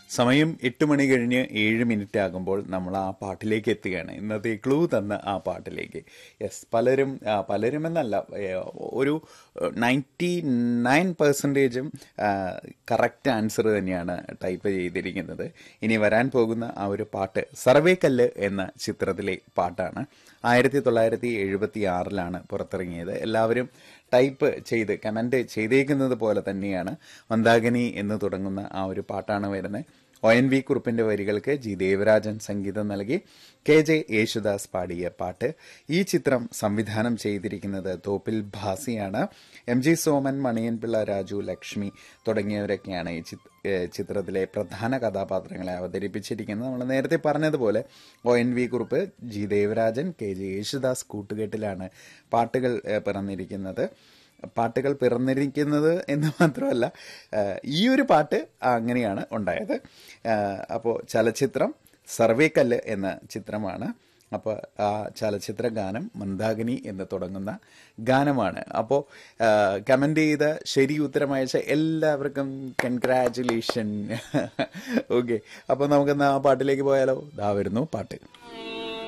സമയം എട്ട് മണി കഴിഞ്ഞ് ഏഴ് മിനിറ്റ് ആകുമ്പോൾ നമ്മൾ ആ പാട്ടിലേക്ക് എത്തുകയാണ് ഇന്നത്തെ ക്ലൂ തന്ന ആ പാട്ടിലേക്ക് യെസ് പലരും ആ, പലരും എന്നല്ല ഏ, ഒരു നയൻറ്റി നയൻ പെർസെൻറ്റേജും കറക്റ്റ് ആൻസർ തന്നെയാണ് ടൈപ്പ് ചെയ്തിരിക്കുന്നത് ഇനി വരാൻ പോകുന്ന ആ ഒരു പാട്ട് സർവേ കല്ല് എന്ന ചിത്രത്തിലെ പാട്ടാണ് ആയിരത്തി തൊള്ളായിരത്തി എഴുപത്തി ആറിലാണ് പുറത്തിറങ്ങിയത് എല്ലാവരും ടൈപ്പ് ചെയ്ത് കമന്റ് ചെയ്തേക്കുന്നത് പോലെ തന്നെയാണ് മന്ദാകിനി എന്ന് തുടങ്ങുന്ന ആ ഒരു പാട്ടാണ് വരുന്നത് ഒ എൻ വി കുറുപ്പിന്റെ വരികൾക്ക് ജി ദേവരാജൻ സംഗീതം നൽകി കെ ജെ യേശുദാസ് പാടിയ പാട്ട് ഈ ചിത്രം സംവിധാനം ചെയ്തിരിക്കുന്നത് തോപ്പിൽ ഭാസിയാണ് എം ജി സോമൻ മണിയൻപിള്ള രാജു ലക്ഷ്മി തുടങ്ങിയവരൊക്കെയാണ് ഈ ചിത്- ഏഹ് ചിത്രത്തിലെ പ്രധാന കഥാപാത്രങ്ങളെ അവതരിപ്പിച്ചിരിക്കുന്നത് നമ്മൾ നേരത്തെ പറഞ്ഞതുപോലെ O N V Kurup G Devarajan K J Yesudas കൂട്ടുകെട്ടിലാണ് പാട്ടുകൾ ഏഹ് പിറന്നിരിക്കുന്നത് പാട്ടുകൾ പിറന്നിരിക്കുന്നത് എന്ന് മാത്രമല്ല ഏഹ് ഈ ഒരു പാട്ട് അങ്ങനെയാണ് ഉണ്ടായത് അപ്പോൾ ചലച്ചിത്രം സർവേക്കല്ല് എന്ന ചിത്രമാണ് അപ്പോൾ ആ ചലച്ചിത്ര ഗാനം മന്ദാകിനി എന്ന് തുടങ്ങുന്ന ഗാനമാണ് അപ്പോൾ കമൻ്റ് ചെയ്ത ശരി ഉത്തരം അയച്ച എല്ലാവർക്കും കൺഗ്രാറ്റുലേഷൻ ഓക്കെ അപ്പോൾ നമുക്കെന്നാ ആ പാട്ടിലേക്ക് പോയാലോ ദാ വരുന്നു പാട്ട്